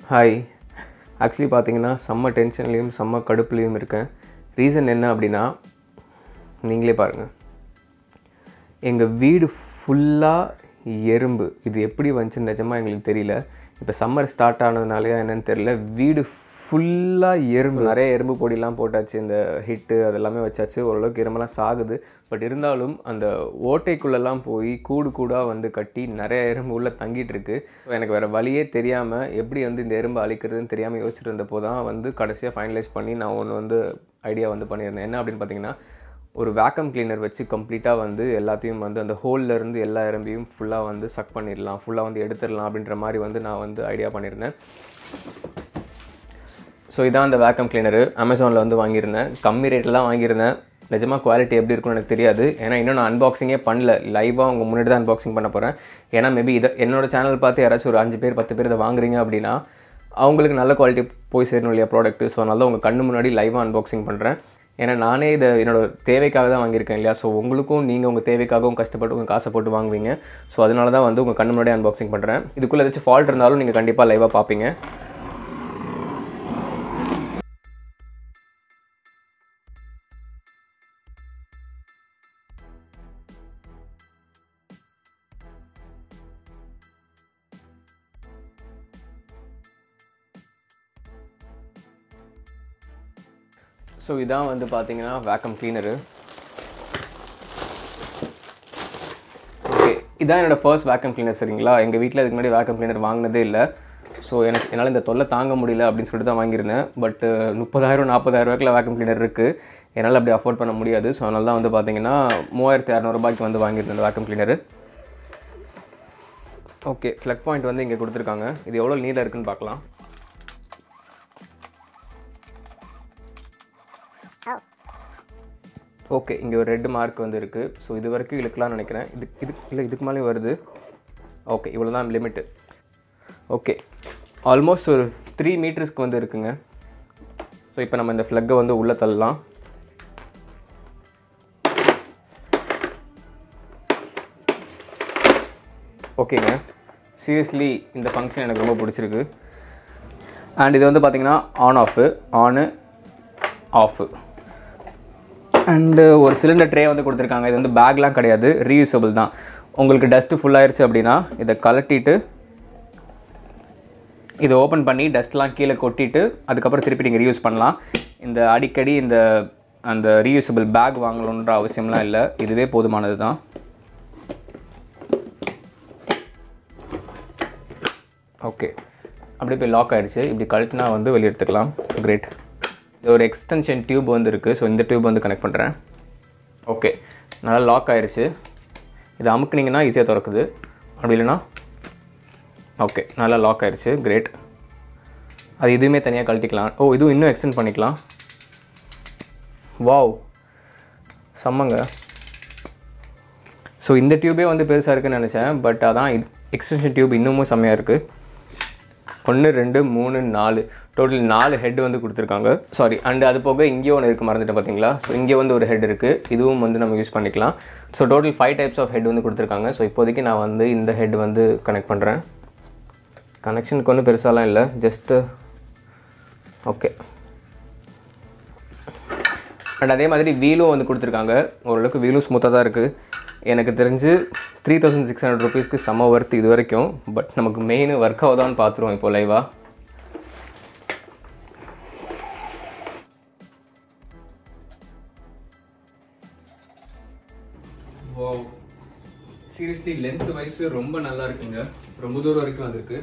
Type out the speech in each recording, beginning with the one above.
hi actually பார்த்தீங்கன்னா செம்ம டென்ஷன்லேயும் செம்ம கடுப்புலேயும் இருக்கேன் ரீசன் என்ன அப்படின்னா நீங்களே பாருங்கள் எங்கள் வீடு ஃபுல்லாக எறும்பு இது எப்படி வந்துச்சுன்னு நிஜமாக எங்களுக்கு தெரியல இப்போ சம்மர் ஸ்டார்ட் ஆனதுனாலயா என்னன்னு தெரியல வீடு ஃபுல்லாக எறும்பு நிறைய எறும்பு பொடிலாம் போட்டாச்சு இந்த ஹிட்டு அதெல்லாமே வச்சாச்சு ஓரளவுக்கு எறும்பெல்லாம் சாகுது பட் இருந்தாலும் அந்த ஓட்டைக்குள்ளெல்லாம் போய் கூடு கூடாக வந்து கட்டி நிறைய எறும்பு உள்ளே தங்கிட்டு இருக்கு ஸோ எனக்கு வேறு வழியே தெரியாமல் எப்படி வந்து இந்த எறும்பு அழிக்கிறதுன்னு தெரியாமல் யோசிச்சுட்டு இருந்தப்போ தான் வந்து கடைசியாக ஃபைனலைஸ் பண்ணி நான் ஒன்று வந்து ஐடியா வந்து பண்ணியிருந்தேன் என்ன அப்படின்னு பார்த்தீங்கன்னா ஒரு வேக்கம் கிளீனர் வச்சு கம்ப்ளீட்டாக வந்து எல்லாத்தையும் வந்து அந்த ஹோல்ல இருந்து எல்லா எறும்பையும் ஃபுல்லாக வந்து சக் பண்ணிடலாம் ஃபுல்லாக வந்து எடுத்துடலாம் அப்படின்ற மாதிரி வந்து நான் வந்து ஐடியா பண்ணியிருந்தேன் ஸோ இதான் அந்த வேக்கம் கிளீனரு அமேசானில் வந்து வாங்கியிருந்தேன் கம்மி ரேட்டில் தான் வாங்கியிருந்தேன் நிஜமாக குவாலிட்டி எப்படி இருக்கும்னு எனக்கு தெரியாது ஏன்னா இன்னும் நான் அன்பாக்சிங்கே பண்ணல லைவாக உங்கள் முன்னாடி தான் அன்பாக்சிங் பண்ண போகிறேன் ஏன்னா மேபி இதை என்னோட சேனல் பார்த்து யாராச்சும் ஒரு அஞ்சு பேர் பத்து பேர் இதை வாங்குறீங்க அப்படின்னா அவங்களுக்கு நல்ல குவாலிட்டி போய் சேரணும் இல்லையா ப்ராடக்ட்டு ஸோ அதனால உங்கள் கண்ணு முன்னாடி லைவாக அன்பாக்சிங் பண்ணுறேன் ஏன்னா நானே இதை என்னோட தேவைக்காக தான் வாங்கியிருக்கேன் இல்லையா ஸோ உங்களுக்கும் நீங்கள் உங்கள் தேவைக்காகவும் கஷ்டப்பட்டு உங்கள் காசை போட்டு வாங்குவீங்க ஸோ அதனால தான் வந்து உங்கள் கண்ணு முன்னாடி அன்பாக்சிங் பண்ணுறேன் இதுக்குள்ளே ஏதாச்சும் ஃபால்ட் இருந்தாலும் நீங்கள் கண்டிப்பாக லைவாக பார்ப்பீங்க ஸோ இதான் வந்து பார்த்தீங்கன்னா வேக்கம் கிளீனரு ஓகே இதான் என்னோடய ஃபர்ஸ்ட் வேக்கம் கிளீனர் சரிங்களா எங்கள் வீட்டில் இதுக்கு முன்னாடி வேக்கம் கிளீனர் வாங்கினதே இல்லை ஸோ எனக்கு என்னால் இந்த தொல்லை தாங்க முடியல அப்படின்னு சொல்லிட்டு தான் வாங்கியிருந்தேன் பட் முப்பதாயிரம் நாற்பதாயிரம் ரூபாய்க்குள்ள வேக்கம் கிளீனர் இருக்குது என்னால் அப்படி அஃபோர்ட் பண்ண முடியாது ஸோ அதனால தான் வந்து பார்த்தீங்கன்னா மூவாயிரத்தி இரநூறுபாய்க்கு வந்து வாங்கியிருந்தேன் இந்த vacuum cleaner okay plug point வந்து இங்கே கொடுத்துருக்காங்க இது எவ்வளோ நீளம் இருக்குன்னு பார்க்கலாம் ஓகே இங்கே ஒரு ரெட் மார்க் வந்து இருக்குது ஸோ இது வரைக்கும் இழுக்கலாம்னு நினைக்கிறேன் இது இது இல்லை இதுக்கு மேலே வருது ஓகே இவ்வளோ தான் லிமிட்டு ஓகே ஆல்மோஸ்ட் ஒரு த்ரீ மீட்டர்ஸ்க்கு வந்து இருக்குங்க ஸோ இப்போ நம்ம இந்த ஃப்ளக்கை வந்து உள்ளே தள்ளலாம் ஓகேங்க சீரியஸ்லி இந்த ஃபங்க்ஷன் எனக்கு ரொம்ப பிடிச்சிருக்கு அண்ட் இது வந்து பார்த்திங்கன்னா on off on off and ஒரு சிலிண்டர் ட்ரே வந்து கொடுத்துருக்காங்க இது வந்து பேக்லாம் கிடையாது ரீயூசபிள் தான் உங்களுக்கு டஸ்ட்டு ஃபுல்லாயிருச்சு அப்படின்னா இதை கலட்டிட்டு இதை ஓப்பன் பண்ணி டஸ்ட்லாம் கீழே கொட்டிட்டு அதுக்கப்புறம் திருப்பி நீங்கள் ரீயூஸ் பண்ணலாம் இந்த அடிக்கடி இந்த அந்த ரீயூசபிள் பேக் வாங்கணுன்ற அவசியம்லாம் இல்லை இதுவே போதுமானது தான் ஓகே அப்படியே போய் லாக் ஆகிடுச்சு இப்படி கழட்டினா வந்து வெளியே எடுத்துக்கலாம் கிரேட் இது ஒரு எக்ஸ்டென்ஷன் டியூப் வந்து இருக்குது ஸோ இந்த டியூப் வந்து கனெக்ட் பண்ணுறேன் ஓகே நல்லா லாக் ஆயிடுச்சு இதை அமுக்குனிங்கன்னா ஈஸியாக திறக்குது அப்படி இல்லைன்னா ஓகே நல்லா லாக் ஆயிடுச்சு கிரேட் அது இதுவுமே தனியாக கழட்டிக்கலாம் ஓ இதுவும் இன்னும் எக்ஸ்டெண்ட் பண்ணிக்கலாம் வாவ் செம்மங்க ஸோ இந்த டியூபே வந்து பெருசாக இருக்குன்னு நினச்சேன் பட் அதான் எக்ஸ்டென்ஷன் டியூப் இன்னமும் செம்மையாக இருக்குது ஒன்று ரெண்டு மூணு நாலு டோட்டல் நாலு ஹெட் வந்து கொடுத்துருக்காங்க சாரி அண்ட் அது போக இங்கேயும் ஒன்று இருக்குது மறந்துட்டேன் பார்த்தீங்களா ஸோ இங்கே வந்து ஒரு ஹெட் இருக்குது இதுவும் வந்து நம்ம யூஸ் பண்ணிக்கலாம் so total five types of head வந்து கொடுத்துருக்காங்க ஸோ இப்போதைக்கு நான் வந்து இந்த ஹெட் வந்து கனெக்ட் பண்ணுறேன் கனெக்ஷனுக்கு ஒன்றும் பெருசாலாம் இல்லை ஜஸ்ட்டு ஓகே அண்ட் அதே மாதிரி வீலும் வந்து கொடுத்துருக்காங்க ஓரளவுக்கு வீலும் ஸ்மூத்தாக தான் இருக்குது எனக்கு தெரிஞ்சு த்ரீ தௌசண்ட் சிக்ஸ் ஹண்ட்ரட் ருபீஸ்க்கு செம்ம ஒர்த் இது வரைக்கும் பட் நமக்கு மெயின் ஒர்க் ஆகுதான்னு பார்த்துருவோம் இப்போ லைவாக சீரியஸ்லி லென்த் வைஸ் ரொம்ப நல்லா இருக்குங்க ரொம்ப தூரம் வரைக்கும் வந்திருக்கு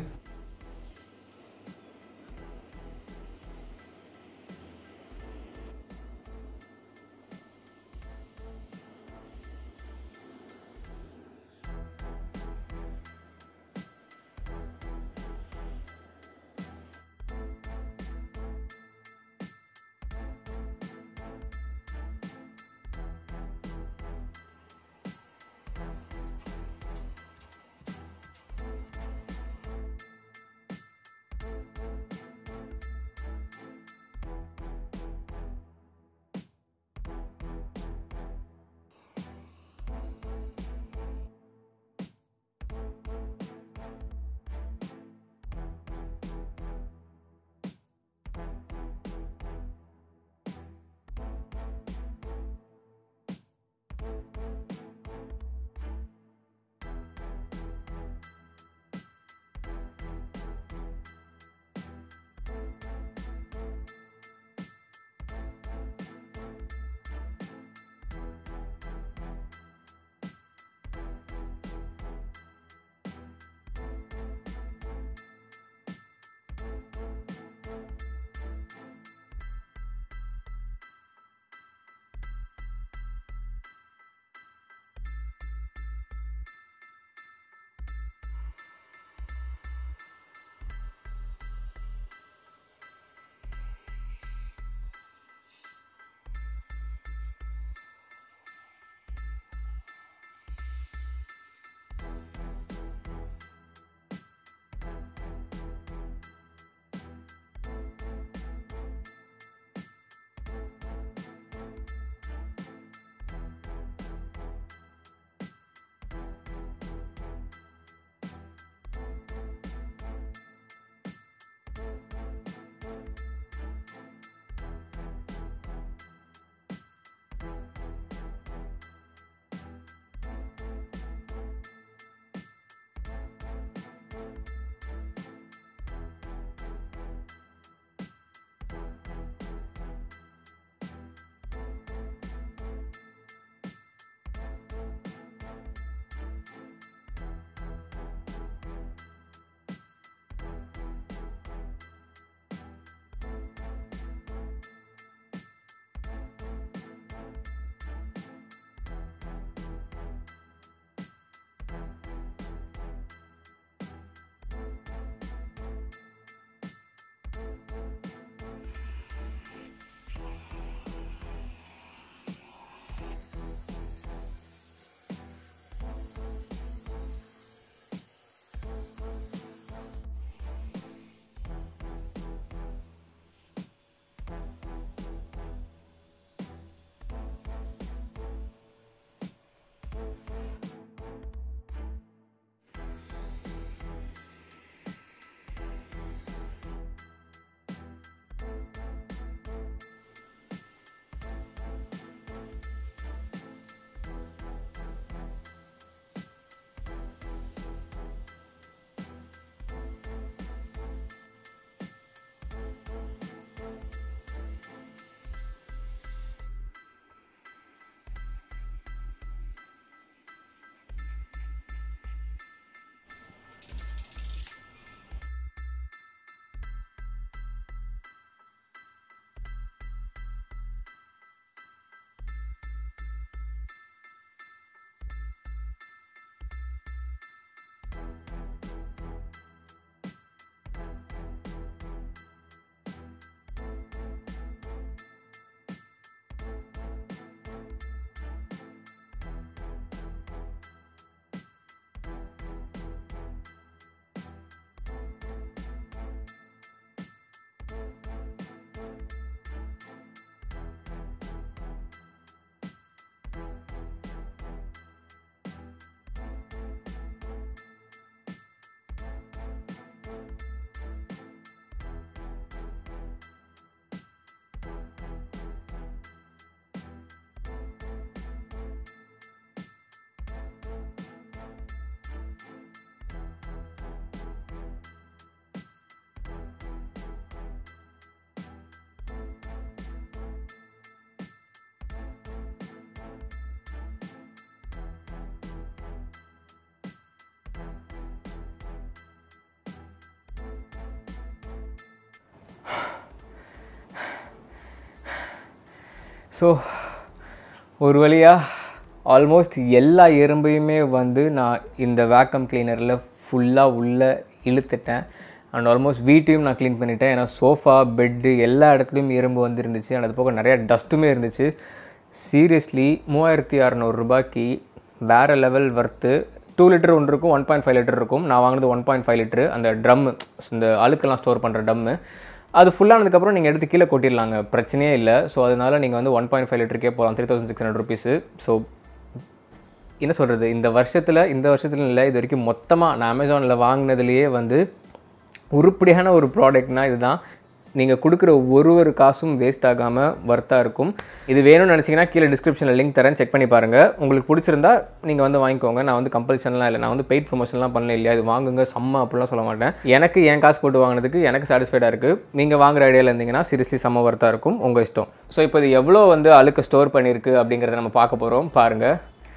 ஸோ ஒரு வழியாக ஆல்மோஸ்ட் எல்லா எறும்பையுமே வந்து நான் இந்த வேக்கம் கிளீனரில் ஃபுல்லாக உள்ளே இழுத்துட்டேன் அண்ட் ஆல்மோஸ்ட் வீட்டையும் நான் க்ளீன் பண்ணிட்டேன் ஏன்னா சோஃபா பெட்டு எல்லா இடத்துலையும் எறும்பு வந்து இருந்துச்சு and அது போக நிறையா டஸ்ட்டுமே இருந்துச்சு சீரியஸ்லி மூவாயிரத்தி அறநூறுரூபாய்க்கு வேறு லெவல் வர்த்து டூ லிட்டர் ஒன்று இருக்கும் ஒன் பாயிண்ட் ஃபைவ் லிட்டர் இருக்கும் நான் வாங்கினது ஒன் பாயிண்ட் ஃபைவ் லிட்டரு அந்த ட்ரம்மு இந்த அழுக்கெல்லாம் ஸ்டோர் பண்ணுற ட்ரம்மு அது ஃபுல்லானதுக்கப்புறம் நீங்கள் எடுத்து கீழே கொட்டிடலாங்க பிரச்சனையே இல்லை ஸோ அதனால நீங்கள் வந்து ஒன் பாயிண்ட் ஃபைவ் லிட்டருக்கே போகலாம் three thousand six hundred rupees so என்ன சொல்கிறது இந்த வருஷத்தில் இந்த வருஷத்துல இல்லை இது வரைக்கும் மொத்தமாக நான் அமேசானில் வாங்கினதுலேயே வந்து உருப்படியான ஒரு ப்ராடக்ட்னா இதுதான் நீங்கள் கொடுக்குற ஒரு ஒரு காசும் வேஸ்ட் ஆகாமல் ஒர்த்தாக இருக்கும் இது வேணும்னு நினச்சிங்கன்னா கீழே டிஸ்கிரிப்ஷனில் லிங்க் தரேன் செக் பண்ணி பாருங்கள் உங்களுக்கு பிடிச்சிருந்தா நீங்கள் வந்து வாங்கிக்கோங்க நான் வந்து கம்பல்ஷன்லாம் இல்லை நான் வந்து பெய்ட் ப்ரொமோஷன்லாம் பண்ணல இல்லையா இது வாங்குங்க செம்ம அப்படிலாம் சொல்ல மாட்டேன் எனக்கு என் காசு போட்டு வாங்கினதுக்கு எனக்கு சாட்டிஸ்ஃபைடாக இருக்குது நீங்கள் வாங்குற ஐடியாவில் இருந்தீங்கன்னா சீரியஸ்லி செம்ம ஒர்த்தாக இருக்கும் உங்கள் இஷ்டம் ஸோ இப்போ இது எவ்வளோ வந்து அழுக்கு ஸ்டோர் பண்ணியிருக்கு அப்படிங்கிறத நம்ம பார்க்க போகிறோம் பாருங்கள்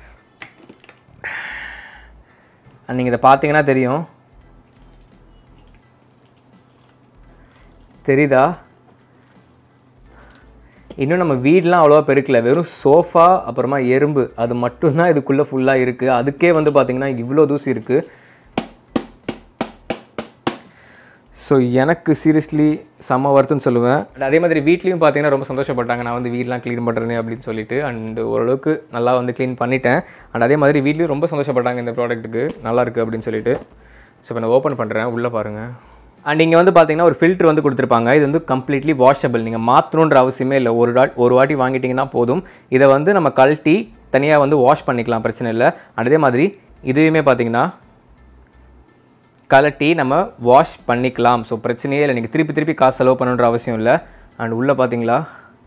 நீங்கள் இதை பார்த்தீங்கன்னா தெரியும் தெரியுதா இன்னும் நம்ம வீடெலாம் அவ்வளோவா பெருக்கல வெறும் சோஃபா அப்புறமா எறும்பு அது மட்டும்தான் இதுக்குள்ளே ஃபுல்லாக இருக்குது அதுக்கே வந்து பார்த்திங்கன்னா இவ்வளோ தூசி இருக்குது ஸோ எனக்கு சீரியஸ்லி செம்ம வருத்தம்னு சொல்லுவேன் And அதே மாதிரி வீட்லேயும் பார்த்தீங்கன்னா ரொம்ப சந்தோஷப்பட்டாங்க நான் வந்து வீடெலாம் க்ளீன் பண்ணுறேனே அப்படின்னு சொல்லிட்டு அண்ட் ஓரளவுக்கு நல்லா வந்து க்ளீன் பண்ணிட்டேன் அண்ட் அதே மாதிரி வீட்லேயும் ரொம்ப சந்தோஷப்பட்டாங்க இந்த ப்ராடக்ட்டுக்கு நல்லா இருக்குது அப்படின்னு சொல்லிட்டு ஸோ இப்போ நான் ஓப்பன் பண்ணுறேன் உள்ளே பாருங்கள் அண்ட் இங்கே வந்து பார்த்தீங்கன்னா ஒரு ஃபில்ட்ரு வந்து கொடுத்துருப்பாங்க இது வந்து கம்ப்ளீட்லி வாஷபிள் நீங்கள் மாற்றணுன்ற அவசியமே இல்லை ஒரு வாட் ஒரு வாட்டி வாங்கிட்டீங்கன்னா போதும் இதை வந்து நம்ம கழட்டி தனியாக வந்து வாஷ் பண்ணிக்கலாம் பிரச்சனை இல்லை And அதே மாதிரி இதுவுமே பார்த்தீங்கன்னா கலட்டி நம்ம வாஷ் பண்ணிக்கலாம் ஸோ பிரச்சனையே இல்லை நீங்கள் திருப்பி திருப்பி காசு செலவு பண்ணணுன்ற அவசியம் இல்லை அண்ட் உள்ளே பார்த்தீங்களா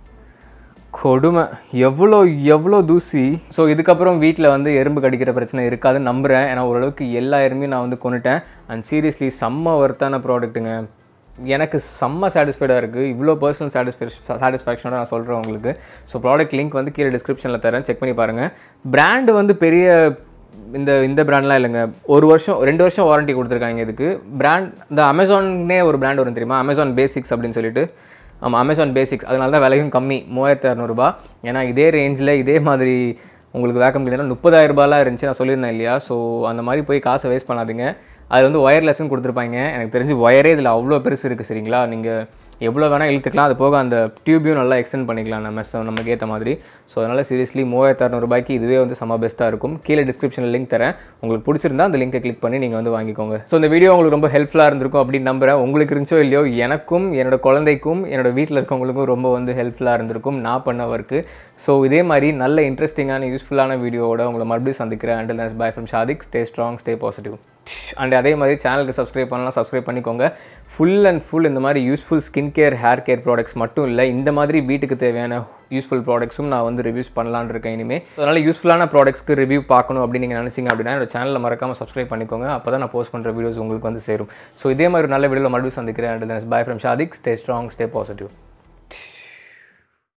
கொடுமை எவ்வளோ எவ்வளோ தூசி ஸோ இதுக்கப்புறம் வீட்டில் வந்து எறும்பு கடிக்கிற பிரச்சனை இருக்காதுன்னு நம்புகிறேன் ஏன்னா ஓரளவுக்கு எல்லா எறும்பையும் நான் வந்து கொண்டுட்டேன் அண்ட் சீரியஸ்லி செம்ம ஒர்த்தான ப்ராடக்ட்டுங்க எனக்கு செம்ம சாட்டிஸ்ஃபைடாக இருக்குது இவ்வளோ பர்சனல் சாட்டிஸ்ஃபை சாட்டிஸ்ஃபேக்ஷனோட நான் சொல்கிறேன் உங்களுக்கு ஸோ ப்ராடக்ட் லிங்க் வந்து கீழே டிஸ்கிரிப்ஷனில் தரேன் செக் பண்ணி பாருங்கள் பிராண்டு வந்து பெரிய இந்த இந்த பிராண்ட்லாம் இல்லைங்க ஒரு வருஷம் ரெண்டு வருஷம் வாரண்டி கொடுத்துருக்காங்க இதுக்கு பிராண்ட் இந்த அமேசான்னே ஒரு பிராண்ட் வரும் தெரியுமா அமேசான் பேசிக்ஸ் அப்படின்னு சொல்லிட்டு ஆமாம் அமேசான் பேசிக்ஸ் அதனால தான் விலையும் கம்மி மூவாயிரத்தி இரநூறுபா ஏன்னா இதே ரேஞ்சில் இதே மாதிரி உங்களுக்கு வேக்கம் கிளீனர் முப்பதாயிரம் ரூபாயெலாம் இருந்துச்சு நான் சொல்லியிருந்தேன் இல்லையா ஸோ அந்த மாதிரி போய் காசை வேஸ்ட் பண்ணாதீங்க அது வந்து ஒயர்லெஸ்ன்னு கொடுத்துருப்பாங்க எனக்கு தெரிஞ்சு ஒயரே இதில் அவ்வளோ பெருசு இருக்குது சரிங்களா நீங்கள் எவ்வளோ வேணால் இழுத்துக்கலாம் அது போக அந்த டியூபையும் நல்லா எக்ஸ்டெண்ட் பண்ணிக்கலாம் நம்ம ச- நமக்கு ஏற்ற மாதிரி ஸோ அதனால் சீரியஸ்லி மூவாயிரத்து அறநூறுபாய்க்கு இதுவே வந்து செம்ம பெஸ்ட்டாக இருக்கும் கீழே டிஸ்கிரிப்ஷனில் லிங்க் தரேன் உங்களுக்கு பிடிச்சிருந்தா அந்த லிங்கை கிளிக் பண்ணி நீங்கள் வந்து வாங்கிக்கோங்க ஸோ இந்த வீடியோ உங்களுக்கு ரொம்ப ஹெல்ப்ஃபுல்லாக இருந்திருக்கும் அப்படின்னு நம்புறேன் உங்களுக்கு இருந்துச்சோ இல்லையோ எனக்கும் என்னோட குழந்தைக்கும் என்னோட வீட்டில் இருக்கவங்களுக்கும் ரொம்ப வந்து ஹெல்ப்ஃபுல்லாக இருந்திருக்கும் நான் பண்ண ஒர்க்கு ஸோ இதே மாதிரி நல்ல இன்ட்ரெஸ்டிங்கான யூஸ்ஃபுல்லான வீடியோவோட உங்களை மறுபடியும் சந்திக்கிறேன் அண்டில் நஸ் bye from Shadiq stay strong stay positive and அதே மாதிரி சேனலுக்கு சப்ஸ்கிரைப் பண்ணலாம் சப்ஸ்கிரைப் பண்ணிக்கோங்க ஃபுல் அண்ட் ஃபுல் இந்த மாதிரி useful skin care hair care products மட்டும் இல்லை இந்த மாதிரி வீட்டுக்கு தேவையான யூஸ்ஃபுல் ப்ராடக்ட்ஸும் நான் வந்து ரிவ்யூஸ் பண்ணலான்னு இருக்கேன் இனிமேல் அதனால் யூஸ்ஃபுல்லான ப்ராடக்ட்ஸ்க்கு ரிவ்யூ பார்க்கணும் அப்படின்னு நீங்கள் நினச்சிங்க அப்படின்னா என்னோட சேனலில் மறக்காமல் சப்ஸ்கிரைப் பண்ணிக்கோங்க அப்போ தான் நான் போஸ்ட் பண்ணுற வீடியோஸ் உங்களுக்கு வந்து சேரும் ஸோ இதே மாதிரி ஒரு நல்ல வீடியோவில் மறுபடியும் சந்திக்கிறேன் and bye from Shadiq stay strong stay positive